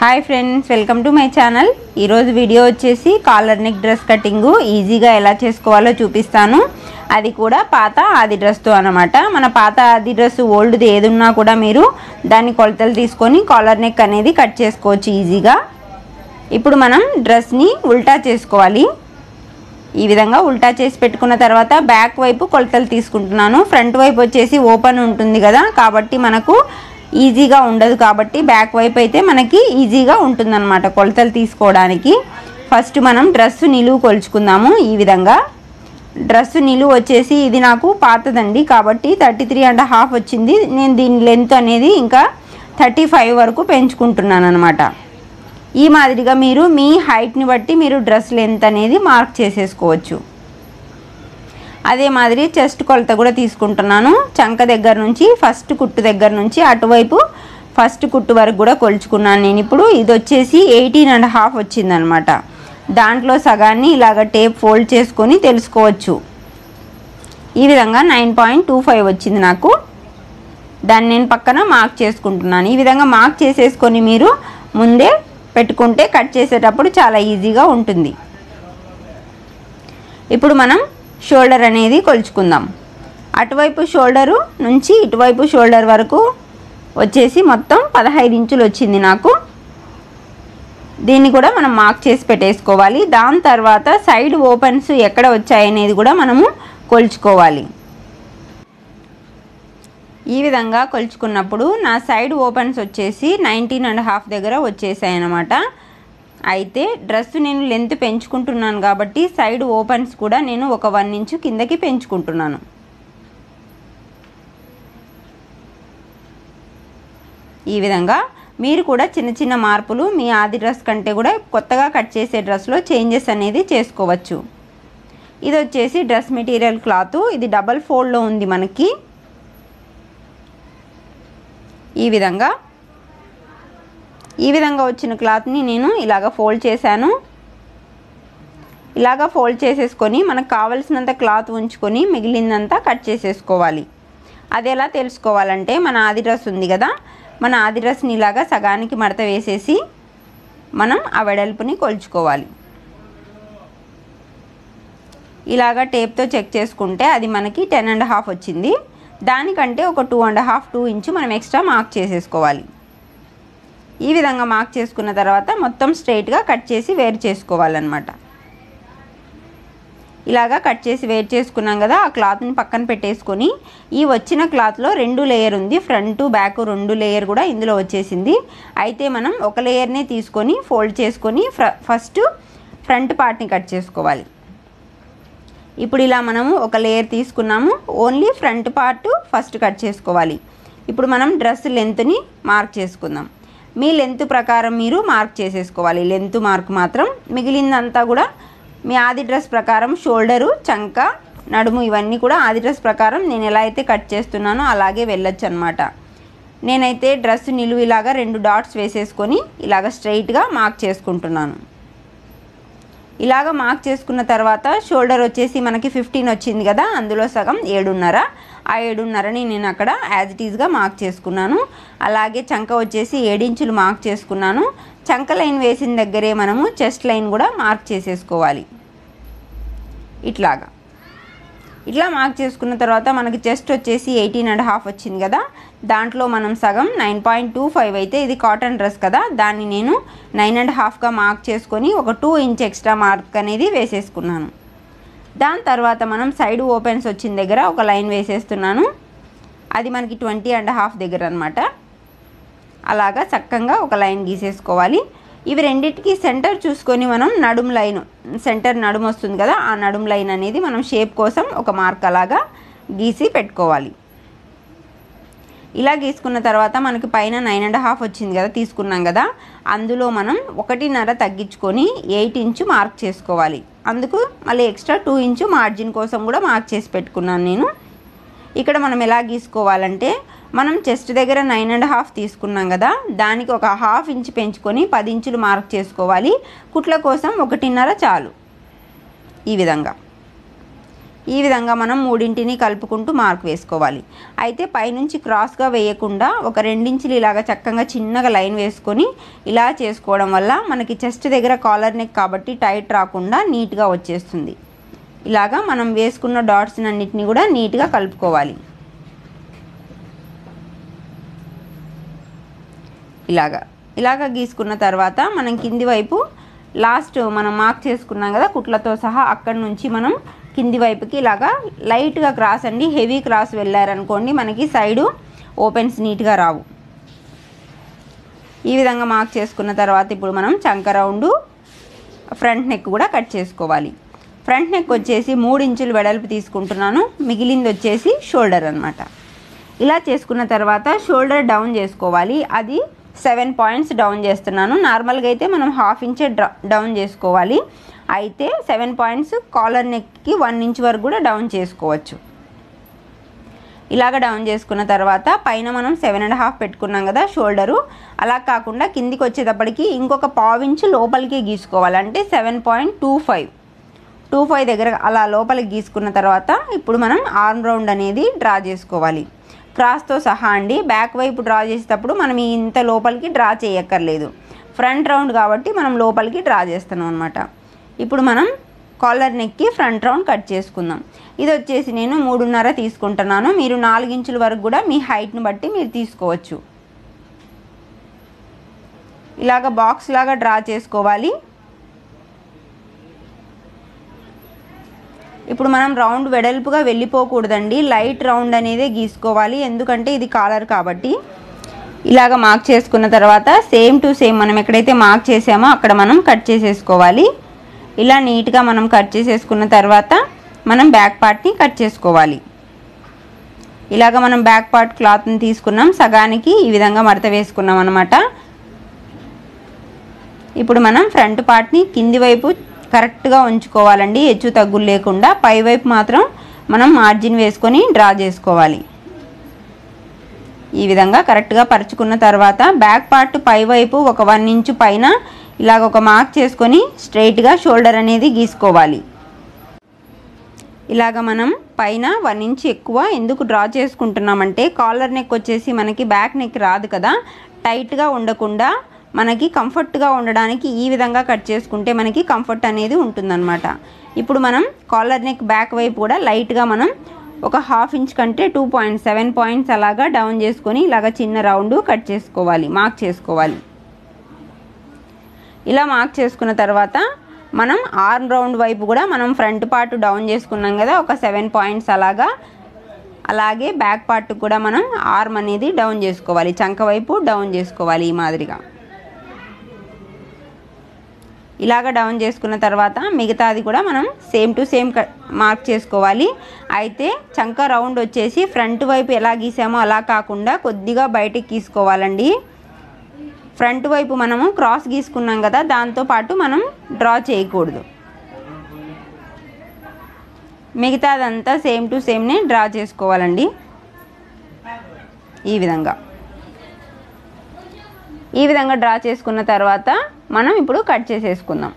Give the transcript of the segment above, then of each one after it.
hi friends welcome to my channel ఈరోజు video వచ్చేసి collar neck dress cutting ఈజీగా ఎలా చేసుకోవాలో చూపిస్తాను అది కూడా పాత ఆది డ్రెస్తో అనమాట మన పాత ఆది డ్రెస్ ఓల్డ్ది ఏది ఉన్నా కూడా మీరు దాన్ని కొలతలు తీసుకొని కాలర్ నెక్ అనేది కట్ చేసుకోవచ్చు ఈజీగా ఇప్పుడు మనం డ్రెస్ని ఉల్టా చేసుకోవాలి ఈ విధంగా ఉల్టా చేసి పెట్టుకున్న తర్వాత బ్యాక్ వైపు కొలతలు తీసుకుంటున్నాను ఫ్రంట్ వైపు వచ్చేసి ఓపెన్ ఉంటుంది కదా కాబట్టి మనకు ఈజీగా ఉండదు కాబట్టి బ్యాక్ వైపు అయితే మనకి ఈజీగా ఉంటుందన్నమాట కొలతలు తీసుకోవడానికి ఫస్ట్ మనం డ్రెస్ నిలువు కొలుచుకుందాము ఈ విధంగా డ్రెస్ నిలువు వచ్చేసి ఇది నాకు పాతదండి కాబట్టి థర్టీ త్రీ అండ్ హాఫ్ వచ్చింది నేను దీని లెంత్ అనేది ఇంకా థర్టీ ఫైవ్ వరకు పెంచుకుంటున్నాను అనమాట ఈ మాదిరిగా మీరు మీ హైట్ని బట్టి మీరు డ్రెస్ లెంత్ అనేది మార్క్ చేసేసుకోవచ్చు అదే మాదిరి చెస్ట్ కొలత కూడా తీసుకుంటున్నాను చంక దగ్గర నుంచి ఫస్ట్ కుట్టు దగ్గర నుంచి అటువైపు ఫస్ట్ కుట్టు వరకు కూడా కొలుచుకున్నాను నేను ఇప్పుడు ఇది వచ్చేసి ఎయిటీన్ అండ్ హాఫ్ వచ్చిందనమాట దాంట్లో సగాన్ని ఇలాగ టేప్ ఫోల్డ్ చేసుకొని తెలుసుకోవచ్చు ఈ విధంగా నైన్ పాయింట్ టూ ఫైవ్ వచ్చింది నాకు దాన్ని నేను పక్కన మార్క్ చేసుకుంటున్నాను ఈ విధంగా మార్క్ చేసేసుకొని మీరు ముందే పెట్టుకుంటే కట్ చేసేటప్పుడు చాలా ఈజీగా ఉంటుంది ఇప్పుడు మనం షోల్డర్ అనేది కొలుచుకుందాం అటువైపు షోల్డరు నుంచి ఇటువైపు షోల్డర్ వరకు వచ్చేసి మొత్తం పదహైదు ఇంచులు వచ్చింది నాకు దీన్ని కూడా మనం మార్క్ చేసి పెట్టేసుకోవాలి దాని తర్వాత సైడ్ ఓపెన్స్ ఎక్కడ వచ్చాయనేది కూడా మనము కొలుచుకోవాలి ఈ విధంగా కొలుచుకున్నప్పుడు నా సైడ్ ఓపెన్స్ వచ్చేసి నైన్టీన్ అండ్ హాఫ్ దగ్గర వచ్చేసాయి అనమాట అయితే డ్రెస్ నేను లెంత్ పెంచుకుంటున్నాను కాబట్టి సైడ్ ఓపెన్స్ కూడా నేను ఒక వన్ ఇంచు కిందకి పెంచుకుంటున్నాను ఈ విధంగా మీరు కూడా చిన్న చిన్న మార్పులు మీ ఆది డ్రెస్ కంటే కూడా కొత్తగా కట్ చేసే డ్రెస్లో చేంజెస్ అనేది చేసుకోవచ్చు ఇది వచ్చేసి డ్రెస్ మెటీరియల్ క్లాత్ ఇది డబల్ ఫోల్డ్లో ఉంది మనకి ఈ విధంగా ఈ విధంగా వచ్చిన క్లాత్ని నేను ఇలాగ ఫోల్డ్ చేశాను ఇలాగ ఫోల్డ్ చేసేసుకొని మనకు కావలసినంత క్లాత్ ఉంచుకొని మిగిలిందంతా కట్ చేసేసుకోవాలి అది ఎలా తెలుసుకోవాలంటే మన ఆది డ్రెస్ ఉంది కదా మన ఆది డ్రెస్ని ఇలాగా సగానికి మడత వేసేసి మనం ఆ వెడల్పుని కొలుచుకోవాలి ఇలాగా టేప్తో చెక్ చేసుకుంటే అది మనకి టెన్ అండ్ హాఫ్ వచ్చింది దానికంటే ఒక two and half two inch మనం ఎక్స్ట్రా మార్క్ చేసేసుకోవాలి ఈ విధంగా మార్క్ చేసుకున్న తర్వాత మొత్తం స్ట్రైట్గా కట్ చేసి వేరు చేసుకోవాలన్నమాట ఇలాగా కట్ చేసి వేరు చేసుకున్నాం కదా ఆ క్లాత్ని పక్కన పెట్టేసుకొని ఈ వచ్చిన క్లాత్లో రెండు లేయర్ ఉంది ఫ్రంట్ బ్యాక్ రెండు లేయర్ కూడా ఇందులో వచ్చేసింది అయితే మనం ఒక లేయర్నే తీసుకొని ఫోల్డ్ చేసుకొని ఫస్ట్ ఫ్రంట్ పార్ట్ని కట్ చేసుకోవాలి ఇప్పుడు ఇలా మనము ఒక లేయర్ తీసుకున్నాము only front part first cut చేసుకోవాలి ఇప్పుడు మనం డ్రెస్ లెంత్ని మార్క్ చేసుకుందాం మీ లెంత్ ప్రకారం మీరు మార్క్ చేసేసుకోవాలి లెంత్ మార్క్ మాత్రం మిగిలిందంతా కూడా మీ ఆది డ్రెస్ ప్రకారం షోల్డరు చంక నడుము ఇవన్నీ కూడా ఆది డ్రెస్ ప్రకారం నేను ఎలా అయితే కట్ చేస్తున్నానో అలాగే వెళ్ళొచ్చు అనమాట నేనైతే డ్రెస్ నిలువు ఇలాగా రెండు డాట్స్ వేసేసుకొని ఇలాగ స్ట్రైట్గా మార్క్ చేసుకుంటున్నాను ఇలాగ మార్క్ చేసుకున్న తర్వాత షోల్డర్ వచ్చేసి మనకి ఫిఫ్టీన్ వచ్చింది కదా అందులో సగం ఏడున్నర ఆ ఏడున్నరని నేను అక్కడ యాజ్ ఇట్ ఈజ్గా మార్క్ చేసుకున్నాను అలాగే చంక వచ్చేసి ఏడించులు మార్క్ చేసుకున్నాను చంక లైన్ వేసిన దగ్గరే మనము చెస్ట్ లైన్ కూడా మార్క్ చేసేసుకోవాలి ఇట్లాగా ఇట్లా మార్క్ చేసుకున్న తర్వాత మనకి చెస్ట్ వచ్చేసి ఎయిటీన్ అండ్ హాఫ్ వచ్చింది కదా దాంట్లో మనం సగం నైన్ పాయింట్ టూ ఫైవ్ అయితే ఇది కాటన్ డ్రెస్ కదా దాన్ని నేను నైన్ అండ్ హాఫ్గా మార్క్ చేసుకొని ఒక టూ ఇంచ్ ఎక్స్ట్రా మార్క్ అనేది వేసేసుకున్నాను దాని తర్వాత మనం సైడ్ ఓపెన్స్ వచ్చిన దగ్గర ఒక లైన్ వేసేస్తున్నాను అది మనకి ట్వంటీ అండ్ హాఫ్ దగ్గర అనమాట అలాగా చక్కగా ఒక లైన్ గీసేసుకోవాలి ఇవి రెండింటికి సెంటర్ చూసుకొని మనం నడుము లైన్ సెంటర్ నడుము వస్తుంది కదా ఆ నడుము లైన్ అనేది మనం షేప్ కోసం ఒక మార్క్ అలాగా గీసి పెట్టుకోవాలి ఇలా గీసుకున్న తర్వాత మనకి పైన నైన్ అండ్ హాఫ్ వచ్చింది కదా తీసుకున్నాం కదా అందులో మనం ఒకటిన్నర తగ్గించుకొని ఎయిట్ ఇంచు మార్క్ చేసుకోవాలి అందుకు మళ్ళీ ఎక్స్ట్రా టూ ఇంచు మార్జిన్ కోసం కూడా మార్క్ చేసి పెట్టుకున్నాను నేను ఇక్కడ మనం ఎలా గీసుకోవాలంటే మనం చెస్ట్ దగ్గర నైన్ అండ్ హాఫ్ తీసుకున్నాం కదా దానికి ఒక హాఫ్ ఇంచ్ పెంచుకొని పది ఇంచులు మార్క్ చేసుకోవాలి కుట్ల కోసం ఒకటిన్నర చాలు ఈ విధంగా ఈ విధంగా మనం మూడింటిని కలుపుకుంటూ మార్క్ వేసుకోవాలి అయితే పైనుంచి క్రాస్గా వేయకుండా ఒక రెండించులు ఇలాగ చక్కగా చిన్నగా లైన్ వేసుకొని ఇలా చేసుకోవడం వల్ల మనకి చెస్ట్ దగ్గర కాలర్ నెక్ కాబట్టి టైట్ రాకుండా నీట్గా వచ్చేస్తుంది ఇలాగా మనం వేసుకున్న డాట్స్ అన్నిటిని కూడా నీట్గా కలుపుకోవాలి ఇలాగా ఇలాగ గీసుకున్న తర్వాత మనం కింది వైపు లాస్ట్ మనం మార్క్ చేసుకున్నాం కదా కుట్లతో సహా అక్కడి నుంచి మనం కింది వైపుకి ఇలాగా లైట్గా క్రాస్ అండి హెవీ క్రాస్ వెళ్ళారనుకోండి మనకి సైడు ఓపెన్స్ నీట్గా రావు ఈ విధంగా మార్క్ చేసుకున్న తర్వాత ఇప్పుడు మనం చంక రౌండు ఫ్రంట్ నెక్ కూడా కట్ చేసుకోవాలి ఫ్రంట్ నెక్ వచ్చేసి మూడు ఇంచులు వెడల్పు తీసుకుంటున్నాను మిగిలింది వచ్చేసి షోల్డర్ అనమాట ఇలా చేసుకున్న తర్వాత షోల్డర్ డౌన్ చేసుకోవాలి అది సెవెన్ పాయింట్స్ డౌన్ చేస్తున్నాను నార్మల్గా అయితే మనం హాఫ్ ఇంచే డౌన్ చేసుకోవాలి అయితే సెవెన్ పాయింట్స్ కాలర్ నెక్కి వన్ ఇంచ్ వరకు కూడా డౌన్ చేసుకోవచ్చు ఇలాగ డౌన్ చేసుకున్న తర్వాత పైన మనం సెవెన్ అండ్ హాఫ్ పెట్టుకున్నాం కదా షోల్డరు అలా కాకుండా కిందికి వచ్చేటప్పటికి ఇంకొక పావించు లోపలికి గీసుకోవాలి అంటే seven point two five two five దగ్గర అలా లోపలికి గీసుకున్న తర్వాత ఇప్పుడు మనం ఆర్మ్ రౌండ్ అనేది డ్రా చేసుకోవాలి క్రాస్తో సహా అండి బ్యాక్ వైపు డ్రా చేసేటప్పుడు మనం ఈ ఇంత లోపలికి డ్రా చేయక్కర్లేదు ఫ్రంట్ రౌండ్ కాబట్టి మనం లోపలికి డ్రా చేస్తున్నాం అనమాట ఇప్పుడు మనం కాలర్ నెక్కి ఫ్రంట్ రౌండ్ కట్ చేసుకుందాం ఇది వచ్చేసి నేను మూడున్నర తీసుకుంటున్నాను మీరు నాలుగు ఇంచుల వరకు కూడా మీ హైట్ని బట్టి మీరు తీసుకోవచ్చు ఇలాగ బాక్స్ లాగా డ్రా చేసుకోవాలి ఇప్పుడు మనం రౌండ్ వెడల్పుగా వెళ్ళిపోకూడదండి లైట్ రౌండ్ అనేది గీసుకోవాలి ఎందుకంటే ఇది కాలర్ కాబట్టి ఇలాగ మార్క్ చేసుకున్న తర్వాత సేమ్ టు సేమ్ మనం ఎక్కడైతే మార్క్ చేసామో అక్కడ మనం కట్ చేసేసుకోవాలి ఇలా నీట్గా మనం కట్ చేసేసుకున్న తర్వాత మనం బ్యాక్ పార్ట్ని కట్ చేసుకోవాలి ఇలాగ మనం బ్యాక్ పార్ట్ క్లాత్ని తీసుకున్నాం సగానికి ఈ విధంగా మడత వేసుకున్నాం అనమాట ఇప్పుడు మనం ఫ్రంట్ పార్ట్ని కింది వైపు కరెక్ట్గా ఉంచుకోవాలండి హెచ్చు తగ్గులు లేకుండా పై వైపు మాత్రం మనం మార్జిన్ వేసుకొని డ్రా చేసుకోవాలి ఈ విధంగా కరెక్ట్గా పరుచుకున్న తర్వాత బ్యాక్ పార్ట్ పై వైపు ఒక వన్ ఇంచు పైన ఇలాగ ఒక మార్క్ చేసుకొని స్ట్రైట్గా షోల్డర్ అనేది గీసుకోవాలి ఇలాగ మనం పైన వన్ ఇంచ్ ఎక్కువ ఎందుకు డ్రా చేసుకుంటున్నామంటే కాలర్ నెక్ వచ్చేసి మనకి బ్యాక్ నెక్ రాదు కదా టైట్గా ఉండకుండా మనకి కంఫర్ట్గా ఉండడానికి ఈ విధంగా కట్ చేసుకుంటే మనకి కంఫర్ట్ అనేది ఉంటుందన్నమాట ఇప్పుడు మనం కాలర్ నెక్ బ్యాక్ వైపు కూడా లైట్గా మనం ఒక హాఫ్ ఇంచ్ కంటే టూ పాయింట్ సెవెన్ పాయింట్స్ అలాగా డౌన్ చేసుకొని ఇలాగ చిన్న రౌండ్ కట్ చేసుకోవాలి మార్క్ చేసుకోవాలి ఇలా మార్క్ చేసుకున్న తర్వాత మనం ఆర్మ్ రౌండ్ వైపు కూడా మనం ఫ్రంట్ పార్ట్ డౌన్ చేసుకున్నాం కదా ఒక సెవెన్ పాయింట్స్ అలాగా అలాగే బ్యాక్ పార్ట్ కూడా మనం ఆర్మ్ అనేది డౌన్ చేసుకోవాలి చంక వైపు డౌన్ చేసుకోవాలి ఈ మాదిరిగా ఇలాగ డౌన్ చేసుకున్న తర్వాత మిగతాది కూడా మనం సేమ్ టు సేమ్ మార్క్ చేసుకోవాలి అయితే చంక రౌండ్ వచ్చేసి ఫ్రంట్ వైపు ఎలా గీసామో అలా కాకుండా కొద్దిగా బయటికి గీసుకోవాలండి ఫ్రంట్ వైపు మనము క్రాస్ గీసుకున్నాం కదా దాంతో పాటు మనం డ్రా చేయకూడదు మిగతాదంతా సేమ్ టు సేమ్నే డ్రా చేసుకోవాలండి ఈ విధంగా ఈ విధంగా డ్రా చేసుకున్న తర్వాత మనం ఇప్పుడు కట్ చేసేసుకుందాం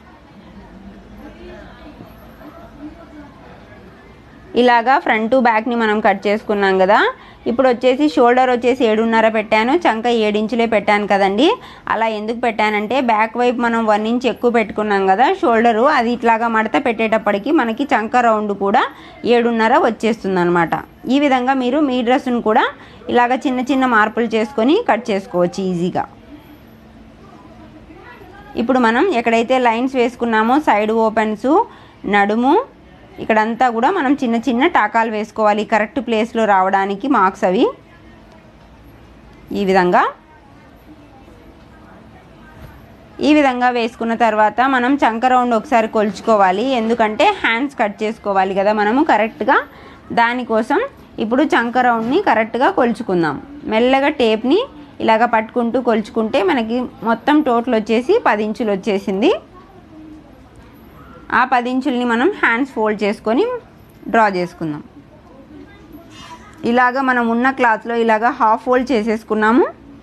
ఇలాగా ఫ్రంట్ బ్యాక్ని మనం కట్ చేసుకున్నాం కదా ఇప్పుడు వచ్చేసి షోల్డర్ వచ్చేసి ఏడున్నర పెట్టాను చంక ఏడించులే పెట్టాను కదండి అలా ఎందుకు పెట్టానంటే బ్యాక్ వైపు మనం వన్ ఇంచ్ ఎక్కువ పెట్టుకున్నాం కదా షోల్డరు అది ఇట్లాగా మడత పెట్టేటప్పటికి మనకి చంక రౌండ్ కూడా ఏడున్నర వచ్చేస్తుంది అనమాట ఈ విధంగా మీరు మీ డ్రెస్సును కూడా ఇలాగ చిన్న చిన్న మార్పులు చేసుకొని కట్ చేసుకోవచ్చు ఈజీగా ఇప్పుడు మనం ఎక్కడైతే లైన్స్ వేసుకున్నామో సైడ్ ఓపెన్స్ నడుము ఇక్కడంతా కూడా మనం చిన్న చిన్న టాకాలు వేసుకోవాలి కరెక్ట్ ప్లేస్లో రావడానికి మార్క్స్ అవి ఈ విధంగా ఈ విధంగా వేసుకున్న తర్వాత మనం చంక రౌండ్ ఒకసారి కొలుచుకోవాలి ఎందుకంటే హ్యాండ్స్ కట్ చేసుకోవాలి కదా మనము కరెక్ట్గా దానికోసం ఇప్పుడు చంక రౌండ్ని కరెక్ట్గా కొలుచుకుందాం మెల్లగా టేప్ని ఇలాగ పట్టుకుంటూ కొలుచుకుంటే మనకి మొత్తం టోటల్ వచ్చేసి పది ఇంచులు వచ్చేసింది ఆ పది ఇంచుల్ని మనం హ్యాండ్స్ ఫోల్డ్ చేసుకొని డ్రా చేసుకుందాం ఇలాగ మనం ఉన్న క్లాత్లో ఇలాగ హాఫ్ ఫోల్డ్ చేసేసుకున్నాము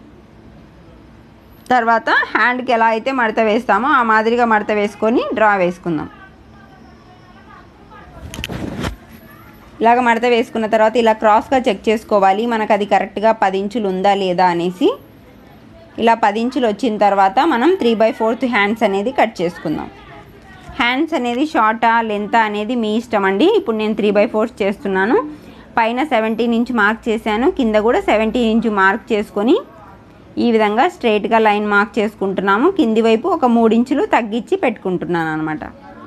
తర్వాత హ్యాండ్కి ఎలా అయితే మడత వేస్తామో ఆ మాదిరిగా మడత వేసుకొని డ్రా వేసుకుందాం ఇలాగ మడత వేసుకున్న తర్వాత ఇలా క్రాస్గా చెక్ చేసుకోవాలి మనకు అది కరెక్ట్గా పది ఇంచులు ఉందా లేదా అనేసి ఇలా పది ఇంచులు వచ్చిన తర్వాత మనం త్రీ బై ఫోర్త్ హ్యాండ్స్ అనేది కట్ చేసుకుందాం హ్యాండ్స్ అనేది షార్టా లెంత్ అనేది మీ ఇష్టం అండి ఇప్పుడు నేను త్రీ బై ఫోర్త్ చేస్తున్నాను పైన సెవెంటీన్ ఇంచ్ మార్క్ చేశాను కింద కూడా సెవెంటీన్ ఇంచ్ మార్క్ చేసుకొని ఈ విధంగా స్ట్రైట్గా లైన్ మార్క్ చేసుకుంటున్నాము కింది వైపు ఒక మూడు ఇంచులు తగ్గించి పెట్టుకుంటున్నాను అనమాట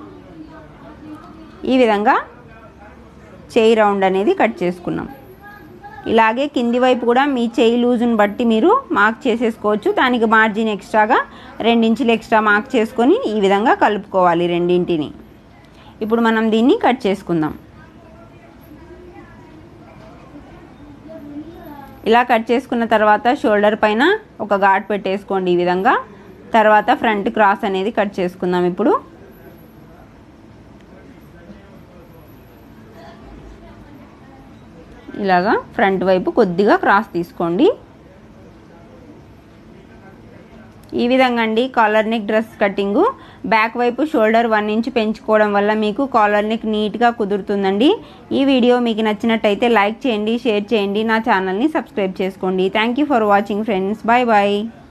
ఈ విధంగా చేయి రౌండ్ అనేది కట్ చేసుకున్నాం ఇలాగే కింది వైపు కూడా మీ చేయి లూజుని బట్టి మీరు మార్క్ చేసేసుకోవచ్చు దానికి మార్జిన్ ఎక్స్ట్రాగా రెండించులు ఎక్స్ట్రా మార్క్ చేసుకొని ఈ విధంగా కలుపుకోవాలి రెండింటిని ఇప్పుడు మనం దీన్ని కట్ చేసుకుందాం ఇలా కట్ చేసుకున్న తర్వాత షోల్డర్ పైన ఒక ఘాట్ పెట్టేసుకోండి ఈ విధంగా తర్వాత ఫ్రంట్ క్రాస్ అనేది కట్ చేసుకుందాం ఇప్పుడు ఇలాగా ఫ్రంట్ వైపు కొద్దిగా క్రాస్ తీసుకోండి ఈ విధంగా అండి collar neck dress cutting back వైపు షోల్డర్ వన్ ఇంచ్ పెంచుకోవడం వల్ల మీకు కాలర్ నెక్ నీట్గా కుదురుతుందండి ఈ వీడియో మీకు నచ్చినట్టయితే లైక్ చేయండి షేర్ చేయండి నా ఛానల్ని సబ్స్క్రైబ్ చేసుకోండి thank you for watching friends bye bye